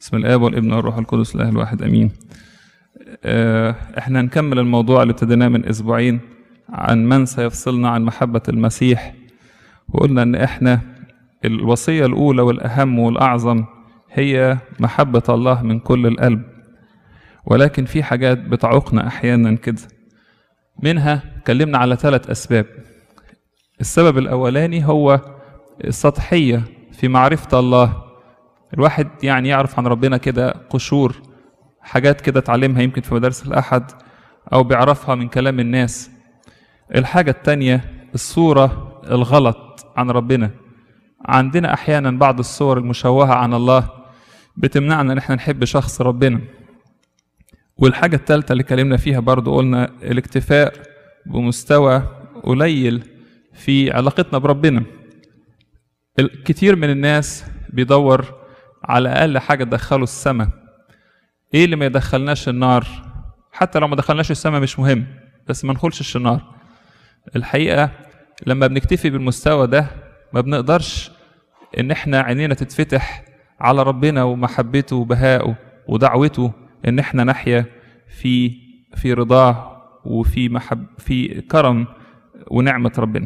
بسم الآب والابن والروح القدس الإله الواحد أمين. آه، احنا نكمل الموضوع اللي ابتديناه من أسبوعين عن من سيفصلنا عن محبة المسيح وقلنا إن احنا الوصية الأولى والأهم والأعظم هي محبة الله من كل القلب ولكن في حاجات بتعوقنا أحيانا كده منها اتكلمنا على ثلاث أسباب السبب الأولاني هو السطحية في معرفة الله الواحد يعني يعرف عن ربنا كده قشور حاجات كده اتعلمها يمكن في مدارس الأحد أو بيعرفها من كلام الناس الحاجة التانية الصورة الغلط عن ربنا عندنا أحيانا بعض الصور المشوهة عن الله بتمنعنا إن احنا نحب شخص ربنا والحاجة التالتة اللي اتكلمنا فيها برضو قلنا الاكتفاء بمستوى قليل في علاقتنا بربنا الكثير من الناس بيدور على أقل حاجة تدخله السماء إيه اللي ما يدخلناش النار حتى لو ما دخلناش السماء مش مهم بس ما ندخلش النار الحقيقة لما بنكتفي بالمستوى ده ما بنقدرش إن إحنا عينينا تتفتح على ربنا ومحبته وبهائه ودعوته إن إحنا نحيا في في رضاه وفي محب في كرم ونعمة ربنا.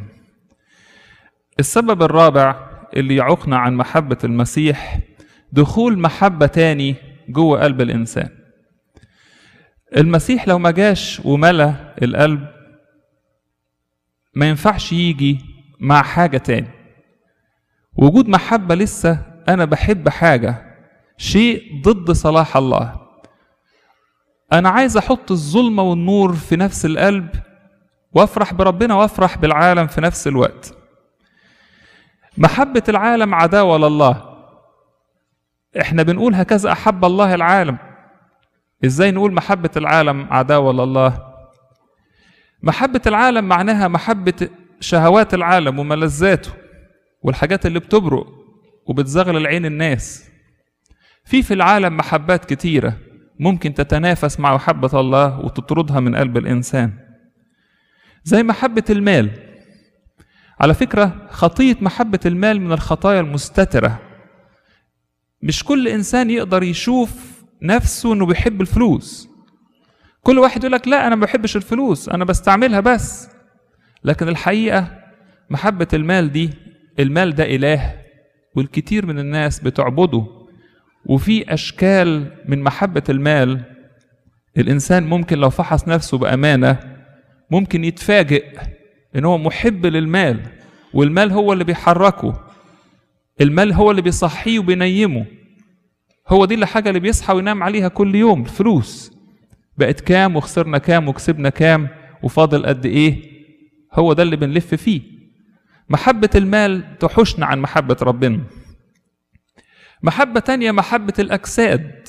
السبب الرابع اللي يعوقنا عن محبة المسيح دخول محبة تاني جوه قلب الإنسان. المسيح لو ما جاش وملا القلب ما ينفعش يجي مع حاجة تاني. وجود محبة لسه أنا بحب حاجة شيء ضد صلاح الله. أنا عايز أحط الظلمة والنور في نفس القلب وأفرح بربنا وأفرح بالعالم في نفس الوقت. محبة العالم عداوة لله. إحنا بنقول هكذا أحب الله العالم. إزاي نقول محبة العالم عداوة لله؟ محبة العالم معناها محبة شهوات العالم وملذاته والحاجات اللي بتبرق وبتزغلل عين الناس. في في العالم محبات كتيره ممكن تتنافس مع محبة الله وتطردها من قلب الإنسان زي محبة المال على فكرة خطية محبة المال من الخطايا المستترة مش كل إنسان يقدر يشوف نفسه إنه بيحب الفلوس كل واحد يقول لك لا أنا ما بحبش الفلوس أنا بستعملها بس لكن الحقيقة محبة المال دي المال ده إله والكثير من الناس بتعبده وفي أشكال من محبة المال الإنسان ممكن لو فحص نفسه بأمانة ممكن يتفاجئ إن هو محب للمال والمال هو اللي بيحركه المال هو اللي بيصحيه وبينيمه هو دي الحاجة اللي بيصحى وينام عليها كل يوم الفلوس بقت كام وخسرنا كام وكسبنا كام وفاضل قد إيه هو ده اللي بنلف فيه محبة المال تحشنا عن محبة ربنا محبة تانية محبة الأجساد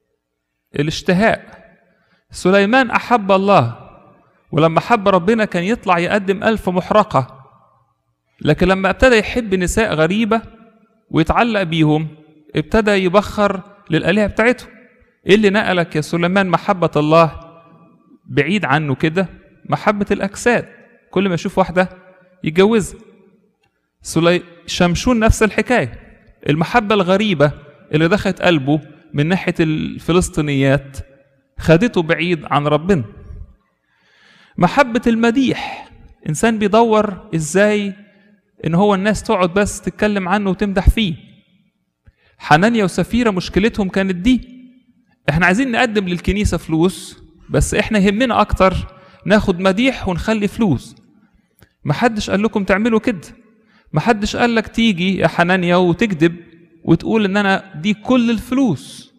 الاشتهاء سليمان أحب الله ولما حب ربنا كان يطلع يقدم ألف محرقة لكن لما ابتدى يحب نساء غريبة ويتعلق بيهم ابتدى يبخر للآلهة بتاعتهم إيه اللي نقلك يا سليمان محبة الله بعيد عنه كده محبة الأجساد كل ما يشوف واحدة يتجوزها سلي... شمشون نفس الحكايه المحبة الغريبة اللي دخلت قلبه من ناحية الفلسطينيات خدته بعيد عن ربنا محبة المديح إنسان بيدور إزاي إن هو الناس تقعد بس تتكلم عنه وتمدح فيه حنانيا وسفيرة مشكلتهم كانت دي إحنا عايزين نقدم للكنيسة فلوس بس إحنا يهمنا أكتر ناخد مديح ونخلي فلوس محدش قال لكم تعملوا كده محدش قال لك تيجي يا حنانيا وتكذب وتقول ان انا دي كل الفلوس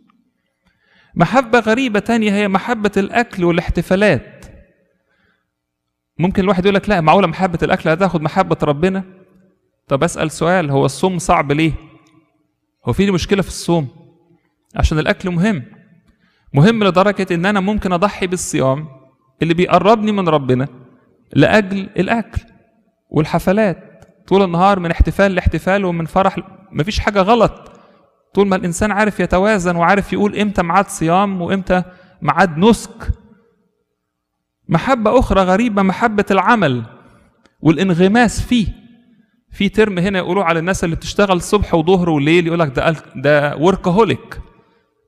محبة غريبة تانية هي محبة الأكل والاحتفالات ممكن الواحد يقول لك لا معقولة محبة الأكل هتاخد محبة ربنا طب أسأل سؤال هو الصوم صعب ليه هو في مشكلة في الصوم عشان الأكل مهم مهم لدرجة إن أنا ممكن أضحي بالصيام اللي بيقربني من ربنا لأجل الأكل والحفلات طول النهار من احتفال لاحتفال ومن فرح مفيش حاجة غلط طول ما الإنسان عارف يتوازن وعارف يقول إمتى ميعاد صيام وإمتى ميعاد نسك محبة أخرى غريبة محبة العمل والانغماس فيه في ترم هنا يقولوا على الناس اللي بتشتغل صبح وظهر وليل يقول لك ده ده وركهوليك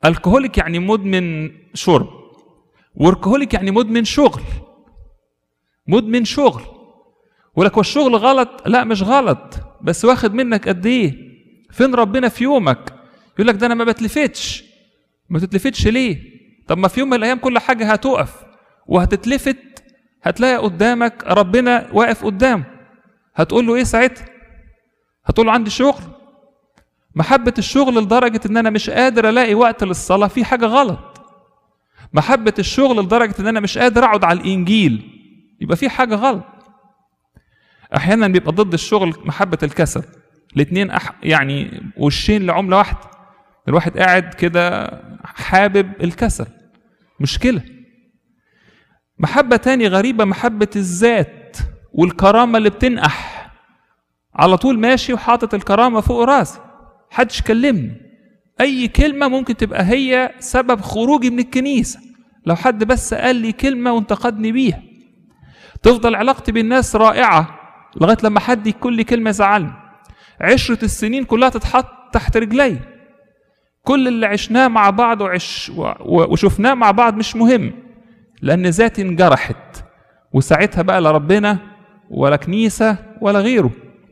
الكهوليك يعني مدمن شرب وركهوليك يعني مدمن شغل مدمن شغل ولك والشغل غلط لا مش غلط بس واخد منك قد ايه فين ربنا في يومك يقول لك ده انا ما بتلفتش ما تتلفتش ليه طب ما في يوم من الايام كل حاجه هتقف وهتتلفت هتلاقي قدامك ربنا واقف قدامه هتقول له ايه ساعتها هتقول له عندي شغل محبة الشغل لدرجة ان انا مش قادر الاقي وقت للصلاة في حاجة غلط محبة الشغل لدرجة ان انا مش قادر اقعد على الانجيل يبقى في حاجة غلط احيانا بيبقى ضد الشغل محبة الكسل الاتنين أح... يعني وشين لعملة واحدة الواحد قاعد كده حابب الكسل مشكلة محبة تاني غريبة محبة الذات والكرامة اللي بتنقح على طول ماشي وحاطط الكرامة فوق راسي حدش كلمني أي كلمة ممكن تبقى هي سبب خروجي من الكنيسة لو حد بس قال لي كلمة وانتقدني بيها تفضل علاقتي بالناس رائعة لغاية لما حد يقول لي كلمة زعلني عشرة السنين كلها تتحط تحت رجلي كل اللي عشناه مع بعض وعش وشفناه مع بعض مش مهم لأن ذاتي انجرحت وساعتها بقى لا ربنا ولا كنيسة ولا غيره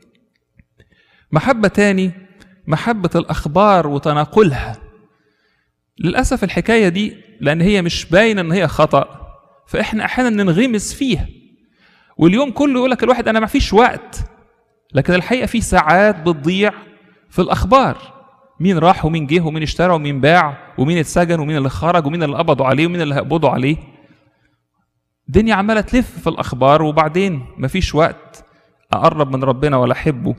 محبة تاني محبة الأخبار وتناقلها للأسف الحكاية دي لأن هي مش باينة إن هي خطأ فإحنا أحيانا ننغمس فيها واليوم كله يقول لك الواحد أنا ما فيش وقت لكن الحقيقة في ساعات بتضيع في الأخبار مين راح ومين جه ومين اشترى ومين باع ومين اتسجن ومين اللي خرج ومين اللي قبضوا عليه ومين اللي هيقبضوا عليه الدنيا عمالة تلف في الأخبار وبعدين مفيش وقت أقرب من ربنا ولا أحبه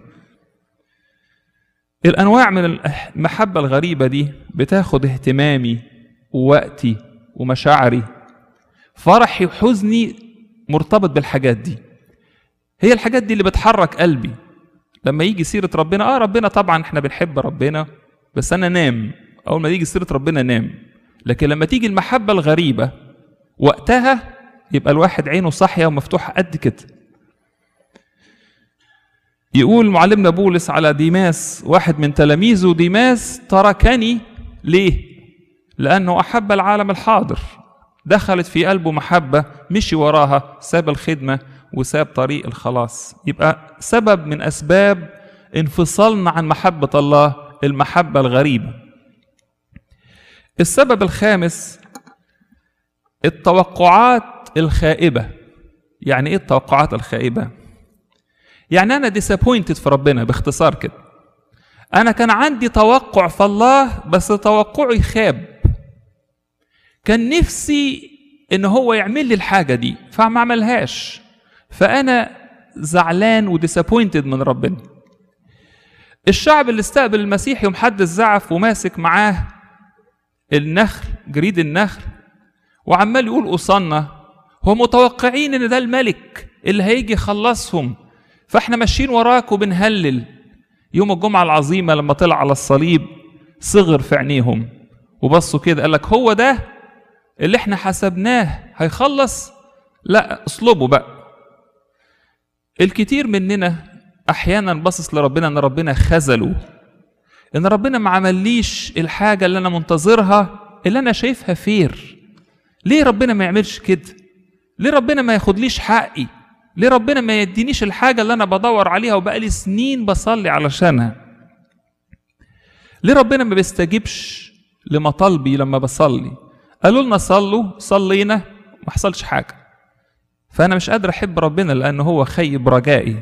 الأنواع من المحبة الغريبة دي بتاخد اهتمامي ووقتي ومشاعري فرحي وحزني مرتبط بالحاجات دي هي الحاجات دي اللي بتحرك قلبي لما يجي سيرة ربنا اه ربنا طبعا احنا بنحب ربنا بس انا نام اول ما يجي سيرة ربنا نام لكن لما تيجي المحبة الغريبة وقتها يبقى الواحد عينه صاحية ومفتوحة قد كده يقول معلمنا بولس على ديماس واحد من تلاميذه ديماس تركني ليه؟ لأنه أحب العالم الحاضر دخلت في قلبه محبة مشي وراها ساب الخدمة وساب طريق الخلاص يبقى سبب من أسباب انفصالنا عن محبة الله المحبة الغريبة السبب الخامس التوقعات الخائبة يعني ايه التوقعات الخائبة يعني انا disappointed في ربنا باختصار كده انا كان عندي توقع في الله بس توقعي خاب كان نفسي ان هو يعمل لي الحاجة دي فما عملهاش فانا زعلان وديسابوينتد من ربنا الشعب اللي استقبل المسيح يوم حد الزعف وماسك معاه النخل جريد النخل وعمال يقول أوصلنا هم متوقعين ان ده الملك اللي هيجي يخلصهم فاحنا ماشيين وراك وبنهلل يوم الجمعة العظيمة لما طلع على الصليب صغر في عينيهم وبصوا كده قال لك هو ده اللي احنا حسبناه هيخلص لا اصلبه بقى الكتير مننا احيانا باصص لربنا ان ربنا خذله ان ربنا ما عمليش الحاجة اللي انا منتظرها اللي انا شايفها فير ليه ربنا ما يعملش كده ليه ربنا ما ياخدليش حقي ليه ربنا ما يدينيش الحاجة اللي أنا بدور عليها وبقالي سنين بصلي علشانها ليه ربنا ما بيستجيبش لمطالبي لما بصلي قالوا لنا صلوا صلينا ما حصلش حاجة فأنا مش قادر أحب ربنا لأن هو خيب رجائي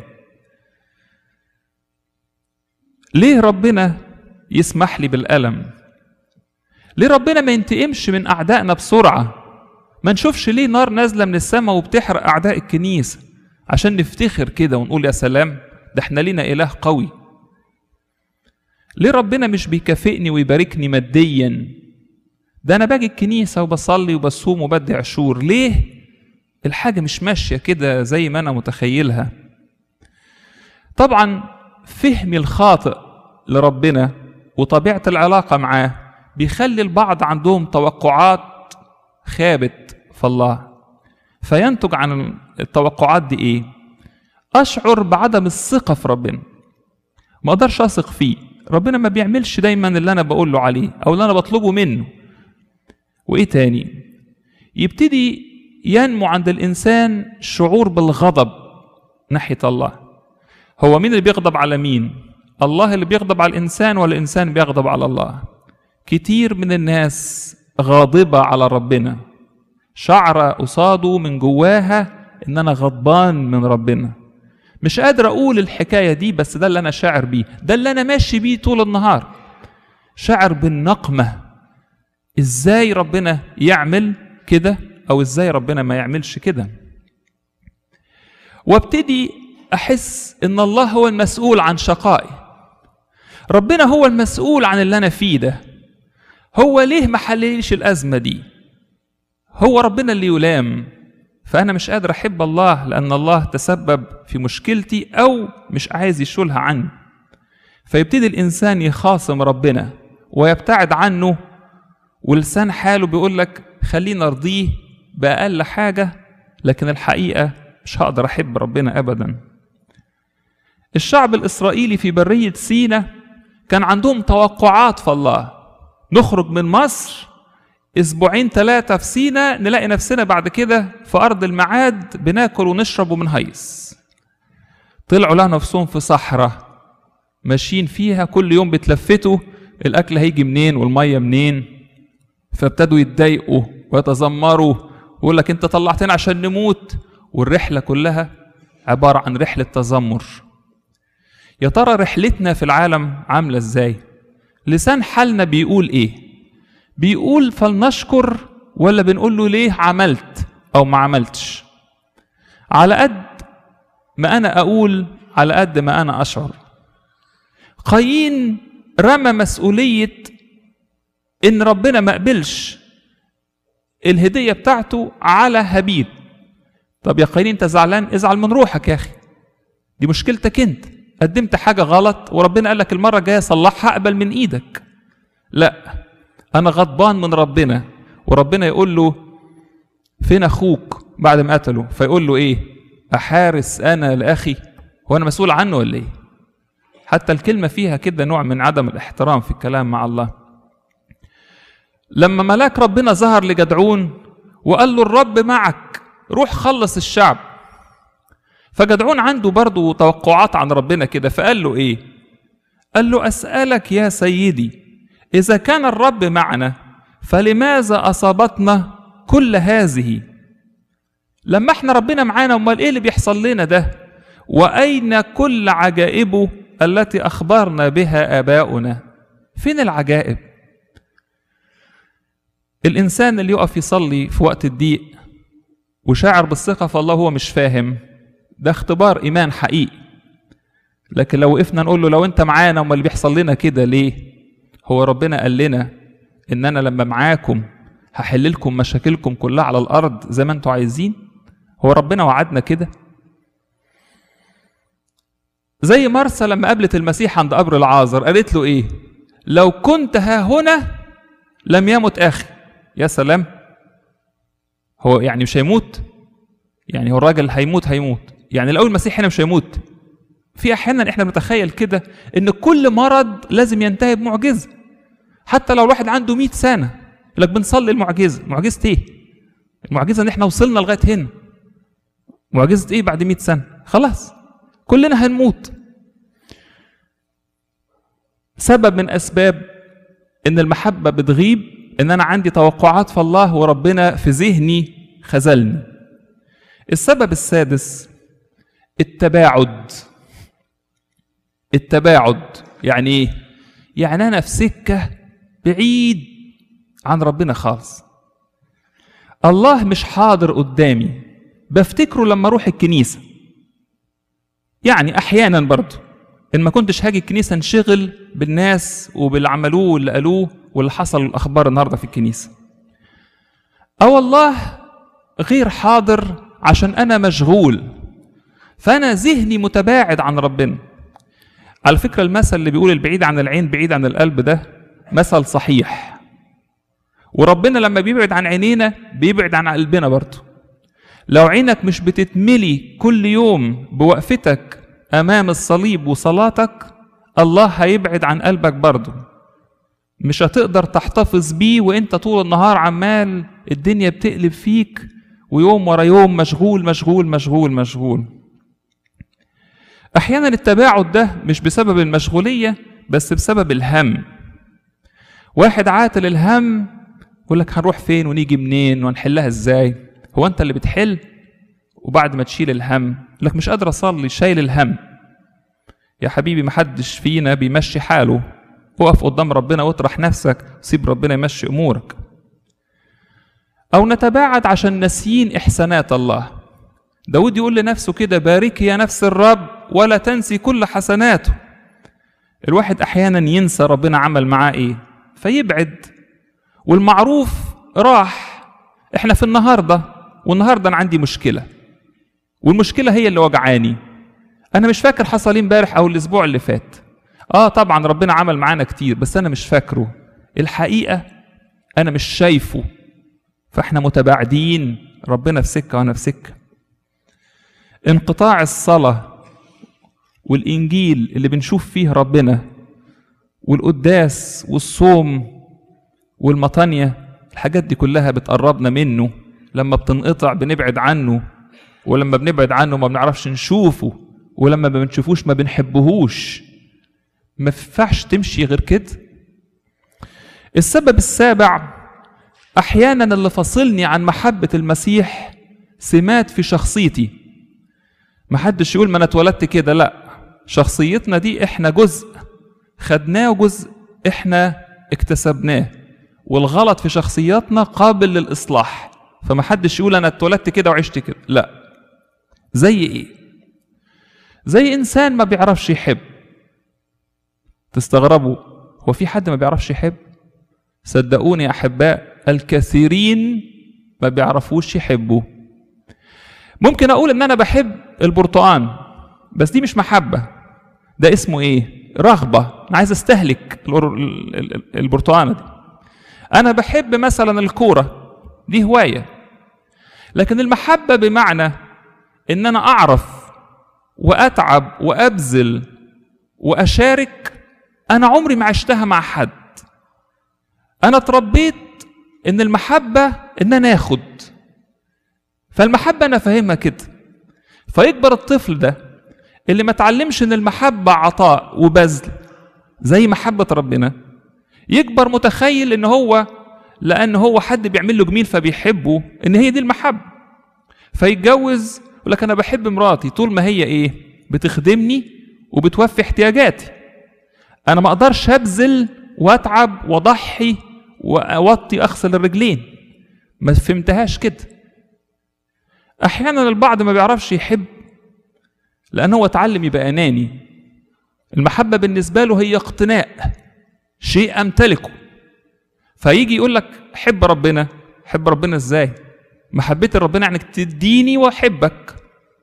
ليه ربنا يسمح لي بالألم ليه ربنا ما ينتقمش من أعدائنا بسرعة ما نشوفش ليه نار نازلة من السماء وبتحرق أعداء الكنيسة عشان نفتخر كده ونقول يا سلام ده احنا لينا إله قوي ليه ربنا مش بيكافئني ويباركني ماديا ده أنا باجي الكنيسة وبصلي وبصوم وبدي عشور ليه الحاجة مش ماشية كده زي ما أنا متخيلها طبعا فهمي الخاطئ لربنا وطبيعة العلاقة معاه بيخلي البعض عندهم توقعات خابت في الله فينتج عن التوقعات دي ايه اشعر بعدم الثقه في ربنا ما اقدرش اثق فيه ربنا ما بيعملش دايما اللي انا بقول له عليه او اللي انا بطلبه منه وايه تاني يبتدي ينمو عند الانسان شعور بالغضب ناحيه الله هو مين اللي بيغضب على مين الله اللي بيغضب على الانسان ولا الانسان بيغضب على الله كتير من الناس غاضبه على ربنا شعر قصاده من جواها ان انا غضبان من ربنا مش قادر اقول الحكايه دي بس ده اللي انا شاعر بيه ده اللي انا ماشي بيه طول النهار شاعر بالنقمه ازاي ربنا يعمل كده او ازاي ربنا ما يعملش كده وابتدي احس ان الله هو المسؤول عن شقائي ربنا هو المسؤول عن اللي انا فيه ده هو ليه ما حلليش الازمه دي هو ربنا اللي يلام فانا مش قادر احب الله لان الله تسبب في مشكلتي او مش عايز يشولها عني فيبتدي الانسان يخاصم ربنا ويبتعد عنه ولسان حاله بيقول لك خلينا ارضيه باقل حاجه لكن الحقيقه مش هقدر احب ربنا ابدا الشعب الاسرائيلي في بريه سينا كان عندهم توقعات في الله نخرج من مصر اسبوعين ثلاثه في سينا نلاقي نفسنا بعد كده في ارض المعاد بناكل ونشرب وبنهيص طلعوا لها نفسهم في صحراء ماشيين فيها كل يوم بتلفتوا الاكل هيجي منين والميه منين فابتدوا يتضايقوا ويتذمروا ويقول لك انت طلعتنا عشان نموت والرحله كلها عباره عن رحله تذمر يا ترى رحلتنا في العالم عامله ازاي لسان حالنا بيقول ايه بيقول فلنشكر ولا بنقول له ليه عملت او ما عملتش على قد ما انا اقول على قد ما انا اشعر قايين رمى مسؤوليه ان ربنا ما قبلش الهديه بتاعته على هابيل طب يا قايين انت زعلان ازعل من روحك يا اخي دي مشكلتك انت قدمت حاجه غلط وربنا قال لك المره الجايه صلحها اقبل من ايدك لا انا غضبان من ربنا وربنا يقول له فين اخوك بعد ما قتله فيقول له ايه احارس انا لاخي هو انا مسؤول عنه ولا ايه حتى الكلمه فيها كده نوع من عدم الاحترام في الكلام مع الله لما ملاك ربنا ظهر لجدعون وقال له الرب معك روح خلص الشعب فجدعون عنده برضه توقعات عن ربنا كده فقال له ايه قال له اسالك يا سيدي اذا كان الرب معنا فلماذا اصابتنا كل هذه لما احنا ربنا معانا امال ايه اللي بيحصل لنا ده واين كل عجائبه التي اخبرنا بها اباؤنا فين العجائب الانسان اللي يقف يصلي في وقت الضيق وشاعر بالثقه في الله هو مش فاهم ده اختبار ايمان حقيقي لكن لو وقفنا نقول له لو انت معانا امال اللي بيحصل لنا كده ليه هو ربنا قال لنا ان انا لما معاكم هحل لكم مشاكلكم كلها على الارض زي ما انتوا عايزين هو ربنا وعدنا كده زي مرسى لما قابلت المسيح عند قبر العازر قالت له ايه لو كنت ها هنا لم يمت اخي يا سلام هو يعني مش هيموت يعني هو الراجل هيموت هيموت يعني لو المسيح هنا مش هيموت في احيانا احنا بنتخيل كده ان كل مرض لازم ينتهي بمعجزه حتى لو الواحد عنده 100 سنه يقول لك بنصلي المعجزه معجزه ايه المعجزه ان احنا وصلنا لغايه هنا معجزه ايه بعد 100 سنه خلاص كلنا هنموت سبب من اسباب ان المحبه بتغيب ان انا عندي توقعات في الله وربنا في ذهني خذلني السبب السادس التباعد التباعد يعني ايه يعني انا في سكه بعيد عن ربنا خالص الله مش حاضر قدامي بفتكره لما اروح الكنيسه يعني احيانا برضه ان ما كنتش هاجي الكنيسه انشغل بالناس وباللي عملوه واللي قالوه واللي حصل الاخبار النهارده في الكنيسه او الله غير حاضر عشان انا مشغول فانا ذهني متباعد عن ربنا على فكره المثل اللي بيقول البعيد عن العين بعيد عن القلب ده مثل صحيح وربنا لما بيبعد عن عينينا بيبعد عن قلبنا برضه لو عينك مش بتتملي كل يوم بوقفتك امام الصليب وصلاتك الله هيبعد عن قلبك برضه مش هتقدر تحتفظ بيه وانت طول النهار عمال الدنيا بتقلب فيك ويوم ورا يوم مشغول مشغول مشغول مشغول احيانا التباعد ده مش بسبب المشغوليه بس بسبب الهم واحد عاتل الهم يقول لك هنروح فين ونيجي منين وهنحلها ازاي هو انت اللي بتحل وبعد ما تشيل الهم يقول لك مش قادر اصلي شايل الهم يا حبيبي محدش فينا بيمشي حاله اقف قدام ربنا واطرح نفسك سيب ربنا يمشي امورك او نتباعد عشان ناسيين احسانات الله داود يقول لنفسه كده باركي يا نفس الرب ولا تنسي كل حسناته الواحد احيانا ينسى ربنا عمل معاه ايه فيبعد والمعروف راح احنا في النهارده والنهارده انا عندي مشكله والمشكله هي اللي وجعاني انا مش فاكر حصل ايه امبارح او الاسبوع اللي فات اه طبعا ربنا عمل معانا كتير بس انا مش فاكره الحقيقه انا مش شايفه فاحنا متباعدين ربنا في سكه وانا في سكه انقطاع الصلاه والانجيل اللي بنشوف فيه ربنا والقداس والصوم والمطانيه الحاجات دي كلها بتقربنا منه لما بتنقطع بنبعد عنه ولما بنبعد عنه ما بنعرفش نشوفه ولما ما بنشوفوش ما بنحبهوش ما ينفعش تمشي غير كده السبب السابع احيانا اللي فصلني عن محبه المسيح سمات في شخصيتي محدش يقول ما انا اتولدت كده لا شخصيتنا دي احنا جزء خدناه وجزء احنا اكتسبناه والغلط في شخصياتنا قابل للاصلاح فمحدش يقول انا اتولدت كده وعشت كده لا زي ايه زي انسان ما بيعرفش يحب تستغربوا هو في حد ما بيعرفش يحب صدقوني يا احباء الكثيرين ما بيعرفوش يحبوا ممكن اقول ان انا بحب البرتقان بس دي مش محبه ده اسمه ايه رغبه انا عايز استهلك البرتقانه دي انا بحب مثلا الكوره دي هوايه لكن المحبه بمعنى ان انا اعرف واتعب وابذل واشارك انا عمري ما عشتها مع حد انا اتربيت ان المحبه ان انا اخد فالمحبه انا فاهمها كده فيكبر الطفل ده اللي ما اتعلمش ان المحبه عطاء وبذل زي محبه ربنا يكبر متخيل ان هو لان هو حد بيعمل له جميل فبيحبه ان هي دي المحبه فيتجوز يقول لك انا بحب مراتي طول ما هي ايه بتخدمني وبتوفي احتياجاتي انا ما اقدرش ابذل واتعب واضحي واوطي اغسل الرجلين ما فهمتهاش كده احيانا البعض ما بيعرفش يحب لان هو اتعلم يبقى اناني المحبه بالنسبه له هي اقتناء شيء امتلكه فيجي يقول لك حب ربنا حب ربنا ازاي محبتي لربنا يعني تديني واحبك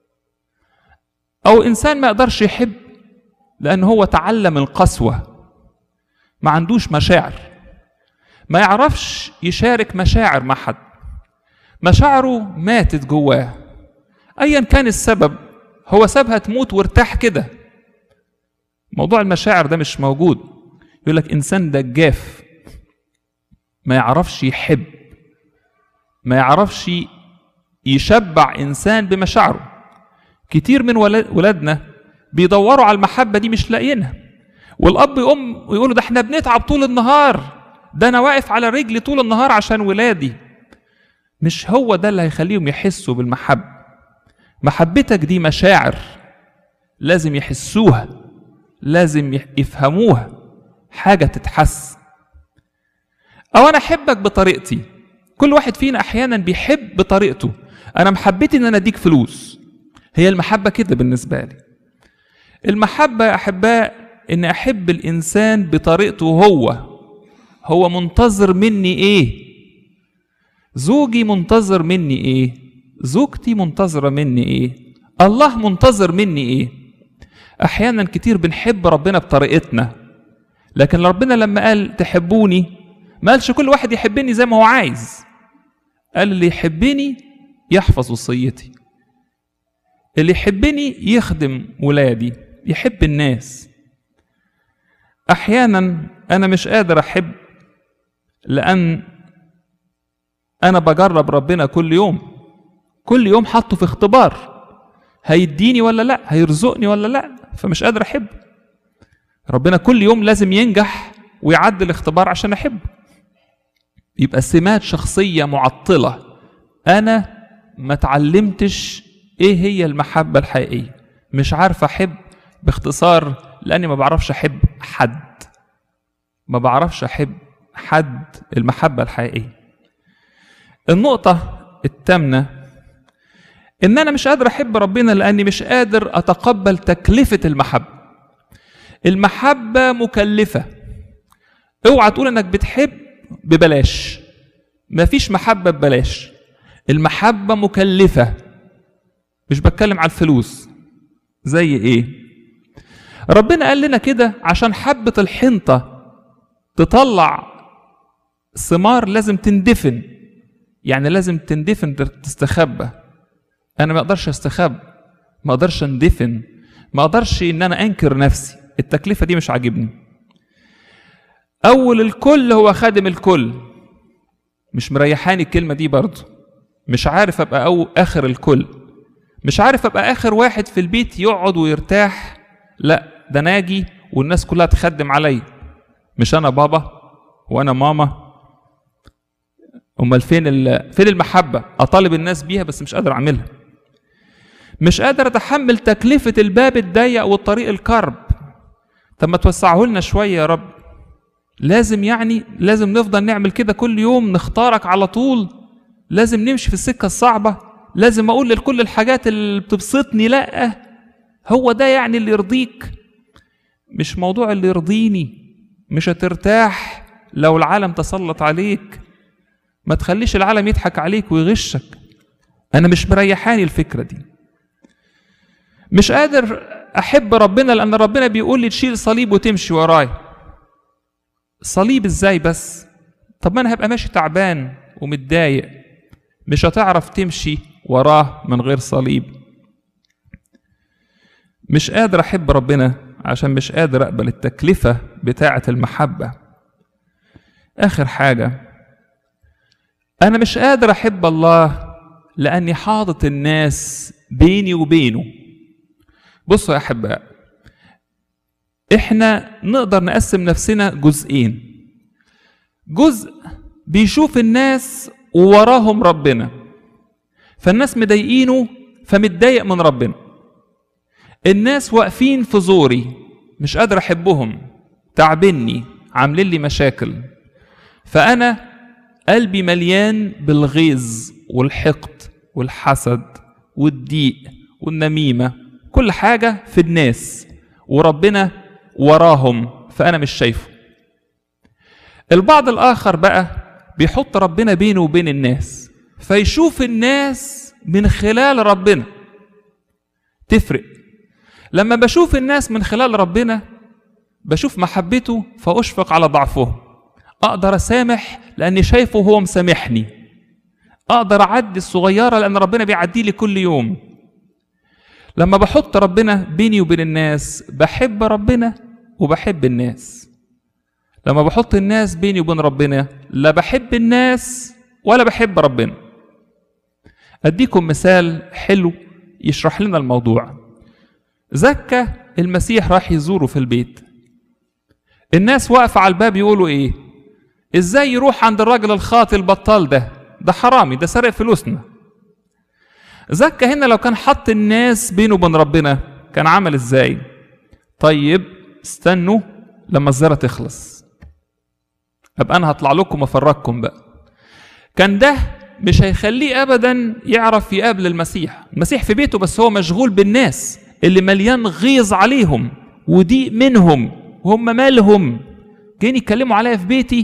او انسان ما يقدرش يحب لان هو تعلم القسوه ما عندوش مشاعر ما يعرفش يشارك مشاعر مع حد مشاعره ماتت جواه ايا كان السبب هو سابها تموت وارتاح كده موضوع المشاعر ده مش موجود يقول لك انسان دجاف ما يعرفش يحب ما يعرفش يشبع انسان بمشاعره كتير من ولادنا بيدوروا على المحبه دي مش لاقيينها والاب يقوم ويقولوا ده احنا بنتعب طول النهار ده انا واقف على رجلي طول النهار عشان ولادي مش هو ده اللي هيخليهم يحسوا بالمحبه محبتك دي مشاعر لازم يحسوها لازم يفهموها حاجه تتحس او انا احبك بطريقتي كل واحد فينا احيانا بيحب بطريقته انا محبتي ان انا اديك فلوس هي المحبه كده بالنسبه لي المحبه يا احباء ان احب الانسان بطريقته هو هو منتظر مني ايه زوجي منتظر مني ايه زوجتي منتظره مني ايه الله منتظر مني ايه احيانا كتير بنحب ربنا بطريقتنا لكن ربنا لما قال تحبوني ما قالش كل واحد يحبني زي ما هو عايز قال اللي يحبني يحفظ وصيتي اللي يحبني يخدم ولادي يحب الناس احيانا انا مش قادر احب لان انا بجرب ربنا كل يوم كل يوم حاطه في اختبار هيديني ولا لا هيرزقني ولا لا فمش قادر احب ربنا كل يوم لازم ينجح ويعدي الاختبار عشان احبه يبقى سمات شخصية معطلة أنا ما اتعلمتش إيه هي المحبة الحقيقية مش عارف أحب باختصار لأني ما بعرفش أحب حد ما بعرفش أحب حد المحبة الحقيقية النقطة الثامنة إن أنا مش قادر أحب ربنا لأني مش قادر أتقبل تكلفة المحبة المحبة مكلفة اوعى تقول انك بتحب ببلاش مفيش محبة ببلاش المحبة مكلفة مش بتكلم على الفلوس زي ايه ربنا قال لنا كده عشان حبة الحنطة تطلع ثمار لازم تندفن يعني لازم تندفن تستخبى انا ما اقدرش استخبى ما اقدرش اندفن ما اقدرش ان انا انكر نفسي التكلفة دي مش عاجبني أول الكل هو خادم الكل مش مريحاني الكلمة دي برضه مش عارف أبقى أو آخر الكل مش عارف أبقى آخر واحد في البيت يقعد ويرتاح لا ده ناجي والناس كلها تخدم عليا مش أنا بابا وأنا ماما أمال فين فين المحبة أطالب الناس بيها بس مش قادر أعملها مش قادر أتحمل تكلفة الباب الضيق والطريق الكرب طب ما توسعه لنا شوية يا رب لازم يعني لازم نفضل نعمل كده كل يوم نختارك على طول لازم نمشي في السكة الصعبة لازم أقول لكل الحاجات اللي بتبسطني لأ هو ده يعني اللي يرضيك مش موضوع اللي يرضيني مش هترتاح لو العالم تسلط عليك ما تخليش العالم يضحك عليك ويغشك أنا مش مريحاني الفكرة دي مش قادر احب ربنا لان ربنا بيقول لي تشيل صليب وتمشي وراي صليب ازاي بس طب ما انا هبقى ماشي تعبان ومتضايق مش هتعرف تمشي وراه من غير صليب مش قادر احب ربنا عشان مش قادر اقبل التكلفة بتاعة المحبة اخر حاجة انا مش قادر احب الله لاني حاطط الناس بيني وبينه بصوا يا احباء احنا نقدر نقسم نفسنا جزئين جزء بيشوف الناس ووراهم ربنا فالناس مضايقينه فمتضايق من ربنا الناس واقفين في زوري مش قادر احبهم تعبني عاملين لي مشاكل فانا قلبي مليان بالغيظ والحقد والحسد والضيق والنميمه كل حاجة في الناس وربنا وراهم فأنا مش شايفه البعض الآخر بقى بيحط ربنا بينه وبين الناس فيشوف الناس من خلال ربنا تفرق لما بشوف الناس من خلال ربنا بشوف محبته فأشفق على ضعفهم أقدر أسامح لأني شايفه هو مسامحني أقدر أعدي الصغيرة لأن ربنا بيعدي لي كل يوم لما بحط ربنا بيني وبين الناس بحب ربنا وبحب الناس لما بحط الناس بيني وبين ربنا لا بحب الناس ولا بحب ربنا اديكم مثال حلو يشرح لنا الموضوع زكى المسيح راح يزوره في البيت الناس واقفة على الباب يقولوا ايه ازاي يروح عند الراجل الخاطي البطال ده ده حرامي ده سرق فلوسنا زكى هنا لو كان حط الناس بينه وبين ربنا كان عمل ازاي طيب استنوا لما الزرة تخلص ابقى انا هطلع لكم افرجكم بقى كان ده مش هيخليه ابدا يعرف يقابل المسيح المسيح في بيته بس هو مشغول بالناس اللي مليان غيظ عليهم وضيق منهم وهم مالهم جايين يتكلموا عليا في بيتي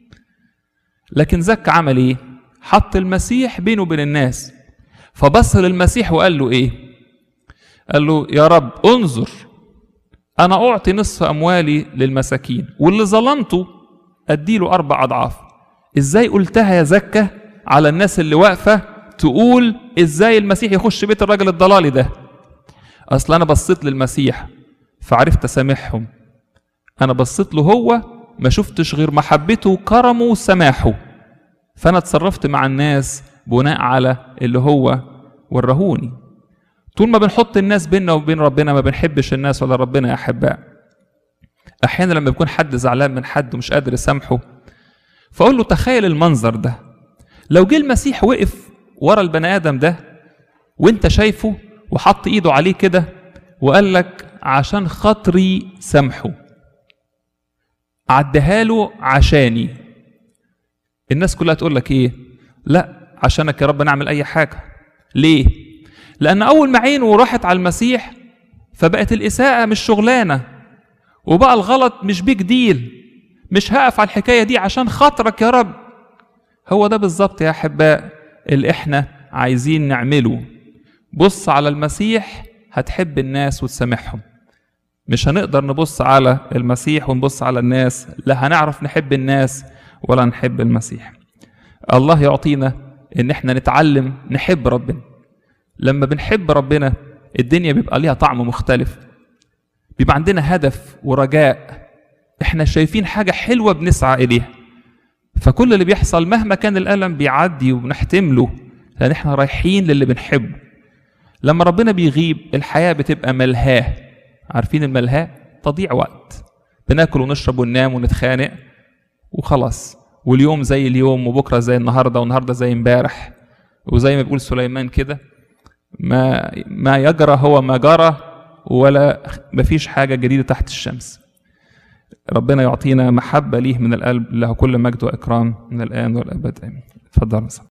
لكن زكى عمل ايه حط المسيح بينه وبين الناس فبص للمسيح وقال له ايه قال له يا رب انظر انا اعطي نصف اموالي للمساكين واللي ظلمته اديله اربع اضعاف ازاي قلتها يا زكا على الناس اللي واقفه تقول ازاي المسيح يخش بيت الراجل الضلالي ده اصل انا بصيت للمسيح فعرفت اسامحهم انا بصيت له هو ما شفتش غير محبته وكرمه وسماحه فانا اتصرفت مع الناس بناء على اللي هو ورهوني طول ما بنحط الناس بيننا وبين ربنا ما بنحبش الناس ولا ربنا يا احباء احيانا لما يكون حد زعلان من حد ومش قادر يسامحه فاقول له تخيل المنظر ده لو جه المسيح وقف ورا البني ادم ده وانت شايفه وحط ايده عليه كده وقال لك عشان خاطري سامحه عدها له عشاني الناس كلها تقول لك ايه لا عشانك يا رب نعمل اي حاجه ليه لان اول ما عينه راحت على المسيح فبقت الاساءه مش شغلانه وبقى الغلط مش بيج ديل مش هقف على الحكايه دي عشان خاطرك يا رب هو ده بالظبط يا احباء اللي احنا عايزين نعمله بص على المسيح هتحب الناس وتسامحهم مش هنقدر نبص على المسيح ونبص على الناس لا هنعرف نحب الناس ولا نحب المسيح الله يعطينا ان احنا نتعلم نحب ربنا لما بنحب ربنا الدنيا بيبقى ليها طعم مختلف بيبقى عندنا هدف ورجاء احنا شايفين حاجة حلوة بنسعى إليها فكل اللي بيحصل مهما كان الألم بيعدي وبنحتمله لأن احنا رايحين للي بنحبه لما ربنا بيغيب الحياة بتبقى ملهاه عارفين الملهاه تضيع وقت بناكل ونشرب وننام ونتخانق وخلاص واليوم زي اليوم وبكرة زي النهاردة والنهاردة زي امبارح وزي ما بيقول سليمان كده ما ما يجرى هو ما جرى ولا مفيش حاجة جديدة تحت الشمس ربنا يعطينا محبة ليه من القلب له كل مجد وإكرام من الآن والأبد آمين اتفضل